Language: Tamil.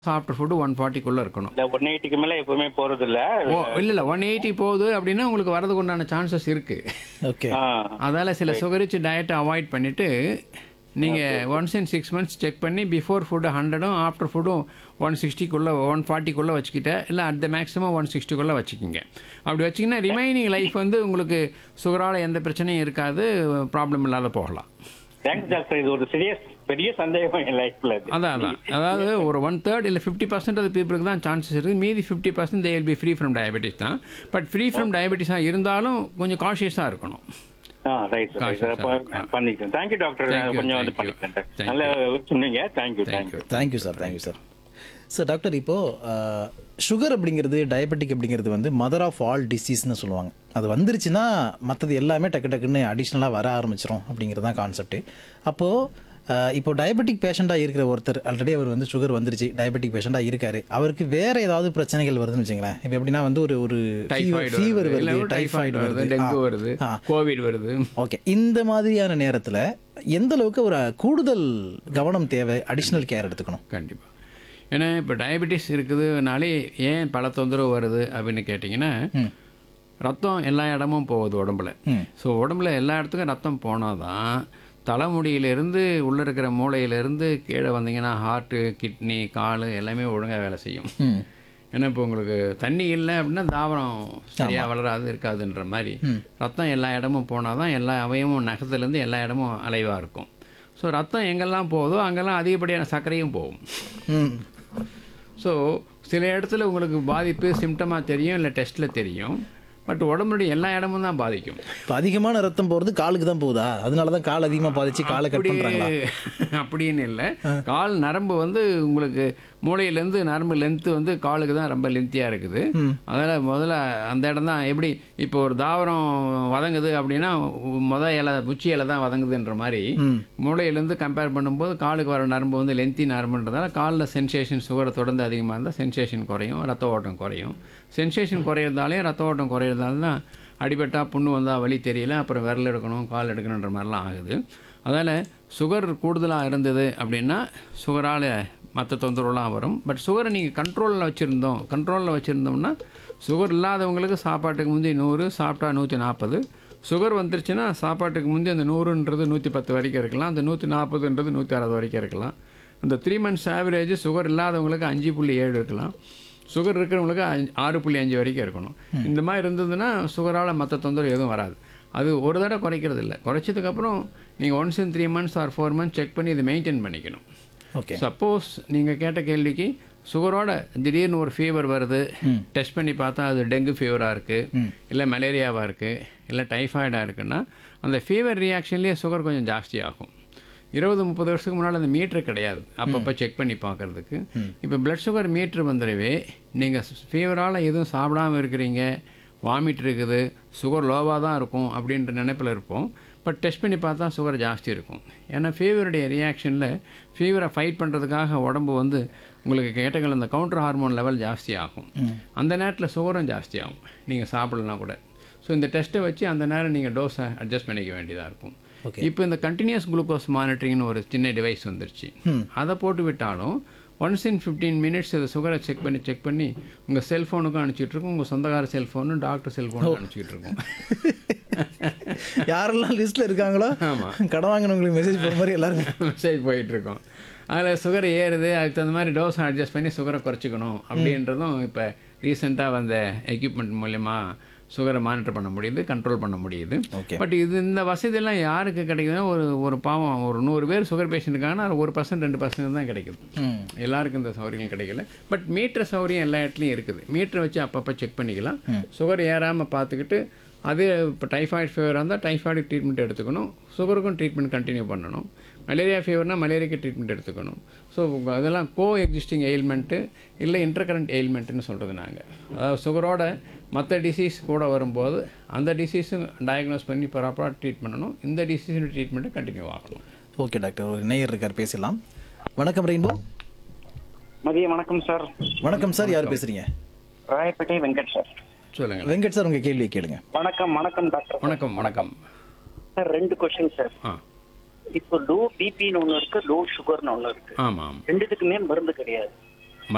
ஆஃப்டர் ஃபுட்டு ஒன் ஃபார்ட்டிக்குள்ளே இருக்கணும் இந்த ஒன் எயிட்டிக்கு மேல எப்பவுமே போறது இல்ல ஓ இல்லை இல்லை ஒன் எயிட்டி போகுது அப்படின்னா உங்களுக்கு வரதுக்கு உண்டான சான்சஸ் இருக்குது ஓகே ஆ, அதால் சில சுகரிச்சு டயட்டை அவாய்ட் பண்ணிவிட்டு நீங்கள் once in six months check பண்ணி பிஃபோர் ஃபுட்டு ஹண்ட்ரடும் ஆஃப்டர் ஃபுட்டும் ஒன் சிக்ஸ்டிக்குள்ளே ஒன் ஃபார்ட்டிக்குள்ளே வச்சுக்கிட்ட இல்லை அட் த மேக்ஸிமம் ஒன் சிக்ஸ்டிக்குள்ளே வச்சுக்கிங்க அப்படி வச்சிங்கன்னா ரிமைனிங் லைஃப் வந்து உங்களுக்கு சுகரால் எந்த பிரச்சனையும் இருக்காது ப்ராப்ளம் இல்லாத போகலாம் தேங்க்ஸ் டாக்டர் இது ஒரு பெரிய பெரிய சந்தேகம் என் லைஃப்ல இது அதான் அதான் அதாவது ஒரு ஒன் தேர்ட் இல்லை ஃபிஃப்டி பர்சன்ட் ஆஃப் பீப்புளுக்கு தான் சான்சஸ் இருக்குது மீதி fifty percent they will be free from diabetes தான் பட் ஃப்ரீ ஃப்ரம் டயபெட்டிஸாக இருந்தாலும் கொஞ்சம் காஷியஸாக இருக்கணும் ஆ ரைட் பண்ணிக்கிறேன் தேங்க்யூ டாக்டர் Thank you, கொஞ்சம் வந்து thank you. பண்ணிக்கிறேன் Thank நல்ல சொன்னீங்க thank you thank you thank you thank you sir thank you sir sir doctor இப்போது சுகர் அப்படிங்கிறது டயபெட்டிக் அப்படிங்கிறது வந்து மதர் ஆஃப் ஆல் டிசீஸ்னு சொல்லுவாங்க அது வந்துருச்சுன்னா மற்றது எல்லாமே டக்கு டக்குன்னு அடிஷ்னலாக வர ஆரம்பிச்சிரும் அப்படிங்கிறது தான் கான்செப்ட் அப்போது இப்போ டயபெட்டிக் பேஷண்ட்டாக இருக்கிற ஒருத்தர் ஆல்ரெடி அவர் வந்து சுகர் வந்துருச்சு டயபெட்டிக் பேஷண்ட்டாக இருக்காரு அவருக்கு வேற ஏதாவது பிரச்சனைகள் வருதுன்னு வச்சுங்களேன் இப்போ எப்படின்னா வந்து ஒரு ஒரு டைஃபாய்டு ஃபீவர் வருது வருது டைஃபாய்டு வருது வருது டெங்கு ஆ. வருது ஆ. கோவிட் வருது ஓகே இந்த மாதிரியான நேரத்தில் எந்த அளவுக்கு ஒரு கூடுதல் கவனம் தேவை அடிஷ்னல் கேர் எடுத்துக்கணும் கண்டிப்பாக ஏன்னா இப்போ டயபெட்டிஸ் இருக்குதுனாலே ஏன் பல தொந்தரவு வருது அப்படின்னு கேட்டிங்கன்னா ரத்தம் எல்லா இடமும் போகுது உடம்புல ஸோ உடம்புல எல்லா இடத்துக்கும் ரத்தம் போனால் தான் தலைமுடியிலேருந்து உள்ளே இருக்கிற மூளையிலேருந்து கீழே வந்தீங்கன்னா ஹார்ட்டு கிட்னி கால் எல்லாமே ஒழுங்காக வேலை செய்யும் ஏன்னா இப்போ உங்களுக்கு தண்ணி இல்லை அப்படின்னா தாவரம் சரியாக வளராது இருக்காதுன்ற மாதிரி ரத்தம் எல்லா இடமும் போனால் தான் எல்லா அவயமும் நகத்துலேருந்து எல்லா இடமும் அலைவாக இருக்கும் ஸோ ரத்தம் எங்கெல்லாம் போகுதோ அங்கெல்லாம் அதிகப்படியான சர்க்கரையும் போகும் ம் ஸோ சில இடத்துல உங்களுக்கு பாதிப்பு சிம்டமாக தெரியும் இல்லை டெஸ்ட்டில் தெரியும் பட் உடம்புடைய எல்லா இடமும் தான் பாதிக்கும் இப்போ அதிகமான ரத்தம் போகிறது காலுக்கு தான் போகுதா அதனால தான் கால் அதிகமாக பாதிச்சு காலை கட் அப்படி பண்ணுறாங்களா அப்படின்னு இல்லை கால் நரம்பு வந்து உங்களுக்கு மூளையிலேருந்து நரம்பு லென்த்து வந்து காலுக்கு தான் ரொம்ப லென்த்தியாக இருக்குது அதில் முதல்ல அந்த இடம் தான் எப்படி இப்போ ஒரு தாவரம் வதங்குது அப்படின்னா முத இலை உச்சி இலை தான் வதங்குதுன்ற மாதிரி மூளையிலேருந்து கம்பேர் பண்ணும்போது காலுக்கு வர நரம்பு வந்து லென்த்தி நரம்புன்றதால காலில் சென்சேஷன் சுகரை தொடர்ந்து அதிகமாக இருந்தால் சென்சேஷன் குறையும் ரத்த ஓட்டம் குறையும் சென்சேஷன் குறையிறதாலே ரத்த ஓட்டம் குறையிறதால தான் அடிபட்டா புண்ணு வந்தால் வலி தெரியல அப்புறம் விரல் எடுக்கணும் கால் எடுக்கணுன்ற மாதிரிலாம் ஆகுது அதனால் சுகர் கூடுதலாக இருந்தது அப்படின்னா சுகரால் மற்ற தொந்தரவுலாம் வரும் பட் சுகரை நீங்கள் கண்ட்ரோலில் வச்சுருந்தோம் கண்ட்ரோலில் வச்சுருந்தோம்னா சுகர் இல்லாதவங்களுக்கு சாப்பாட்டுக்கு முந்தி நூறு சாப்பிட்டா நூற்றி நாற்பது சுகர் வந்துருச்சுன்னா சாப்பாட்டுக்கு முந்தி அந்த நூறுன்றது நூற்றி பத்து வரைக்கும் இருக்கலாம் அந்த நூற்றி நாற்பதுன்றது நூற்றி அறுபது வரைக்கும் இருக்கலாம் இந்த த்ரீ மந்த்ஸ் ஆவரேஜ் சுகர் இல்லாதவங்களுக்கு அஞ்சு புள்ளி ஏழு இருக்கலாம் சுகர் இருக்கிறவங்களுக்கு அஞ்சு ஆறு புள்ளி அஞ்சு வரைக்கும் இருக்கணும் இந்த மாதிரி இருந்ததுன்னா சுகரால் மற்ற தொந்தரவு எதுவும் வராது அது ஒரு தடவை குறைக்கிறது இல்லை குறைச்சதுக்கப்புறம் நீங்கள் once in three months or four months check பண்ணி இதை மெயின்டைன் பண்ணிக்கணும் ஓகே சப்போஸ் நீங்கள் கேட்ட கேள்விக்கு சுகரோட திடீர்னு ஒரு ஃபீவர் வருது டெஸ்ட் பண்ணி பார்த்தா அது டெங்கு ஃபீவராக இருக்குது இல்லை மலேரியாவாக இருக்குது இல்லை டைஃபாய்டாக இருக்குன்னா அந்த ஃபீவர் ரியாக்ஷன்லேயே சுகர் கொஞ்சம் ஜாஸ்தி ஆகும் இருபது முப்பது வருஷத்துக்கு முன்னால் அந்த மீட்ரு கிடையாது அப்பப்போ செக் பண்ணி பார்க்கறதுக்கு இப்போ பிளட் சுகர் மீட்ரு வந்துடவே நீங்கள் ஃபீவரால் எதுவும் சாப்பிடாம இருக்கிறீங்க வாமிட் இருக்குது சுகர் லோவாக தான் இருக்கும் அப்படின்ற நினைப்பில் இருப்போம் பட் டெஸ்ட் பண்ணி பார்த்தா சுகர் ஜாஸ்தி இருக்கும் ஏன்னா ஃபீவருடைய ரியாக்ஷனில் ஃபீவரை ஃபைட் பண்ணுறதுக்காக உடம்பு வந்து உங்களுக்கு கேட்டங்கள் அந்த கவுண்டர் ஹார்மோன் லெவல் ஜாஸ்தி ஆகும் அந்த நேரத்தில் சுகரும் ஜாஸ்தி ஆகும் நீங்கள் சாப்பிடலாம் கூட ஸோ இந்த டெஸ்ட்டை வச்சு அந்த நேரம் நீங்கள் டோஸை அட்ஜஸ்ட் பண்ணிக்க வேண்டியதாக இருக்கும் இப்போ இந்த கண்டினியூஸ் குளுக்கோஸ் மானிட்டரிங்னு ஒரு சின்ன டிவைஸ் வந்துருச்சு அதை போட்டு விட்டாலும் ஒன்ஸ் இன் ஃபிஃப்டீன் மினிட்ஸ் இந்த சுகரை செக் பண்ணி செக் பண்ணி உங்கள் செல்ஃபோனுக்கும் அனுப்பிச்சிட்டு இருக்கும் உங்கள் சொந்தக்கார செல்ஃபோனு டாக்டர் செல்ஃபோனுக்கு அனுப்பிச்சிட்டு இருக்கும் யாரெல்லாம் லிஸ்ட்டில் இருக்காங்களோ கடன் வாங்கினவங்களுக்கு மெசேஜ் போகிற மாதிரி எல்லாரும் மெசேஜ் போயிட்டு இருக்கோம் அதில் சுகர் ஏறுது அதுக்கு தகுந்த மாதிரி டோஸ் அட்ஜஸ்ட் பண்ணி சுகரை குறைச்சிக்கணும் அப்படின்றதும் இப்போ ரீசெண்டாக வந்த எக்யூப்மெண்ட் மூலயமா சுகரை மானிட்டர் பண்ண முடியுது கண்ட்ரோல் பண்ண முடியுது Okay. பட் இது இந்த வசதியெல்லாம் யாருக்கு கிடைக்குதுன்னா ஒரு ஒரு பாவம் ஒரு நூறு பேர் சுகர் பேஷண்ட் இருக்காங்கன்னா அது ஒரு பர்சன்ட் ரெண்டு பர்சன்ட் தான் கிடைக்குது எல்லாருக்கும் இந்த சௌகரியம் கிடைக்கல பட் மீட்டர் சௌகரியம் எல்லா இடத்துலையும் இருக்குது மீட்டரை வச்சு அப்பப்போ செக் பண்ணிக்கலாம் சுகர் ஏறாமல் பார்த்துக்கிட்டு அது இப்போ டைஃபாய்டு ஃபீவராக இருந்தால் டைஃபாய்டுக்கு ட்ரீட்மெண்ட் எடுத்துக்கணும் சுகருக்கும் ட்ரீட்மெண்ட் கண்டினியூ பண்ணணும் மலேரியா ஃபீவர்னா மலேரியாக்கு ட்ரீட்மெண்ட் எடுத்துக்கணும் ஸோ அதெல்லாம் கோ எக்ஸிஸ்டிங் எயில்மெண்ட்டு இல்லை இன்டர்கரண்ட் எயில்மெண்ட்டுன்னு சொல்கிறது நாங்கள் அதாவது சுகரோட மற்ற டிசீஸ் கூட வரும்போது அந்த டிசீஸும் டயக்னோஸ் பண்ணி ப்ராப்பராக ட்ரீட் பண்ணணும் இந்த டிசீஸோட ட்ரீட்மெண்ட்டை கண்டினியூ ஆகணும் ஓகே டாக்டர் ஒரு நேயர் இருக்கார் பேசலாம் வணக்கம் ரெயின்போ மதிய வணக்கம் சார் வணக்கம் சார் யார் பேசுறீங்க ராயப்பேட்டை வெங்கட் சார் சொல்லுங்கள் வெங்கட் சார் உங்கள் கேள்வியை கேளுங்க வணக்கம் வணக்கம் டாக்டர் வணக்கம் வணக்கம் சார் ரெண்டு கொஸ்டின் சார் ஆ இப்போ லோ பிபின்னு ஒன்று இருக்கு லோ சுகர்னு ஒன்று இருக்கு ஆமாம் ரெண்டுத்துக்குமே மருந்து கிடையாது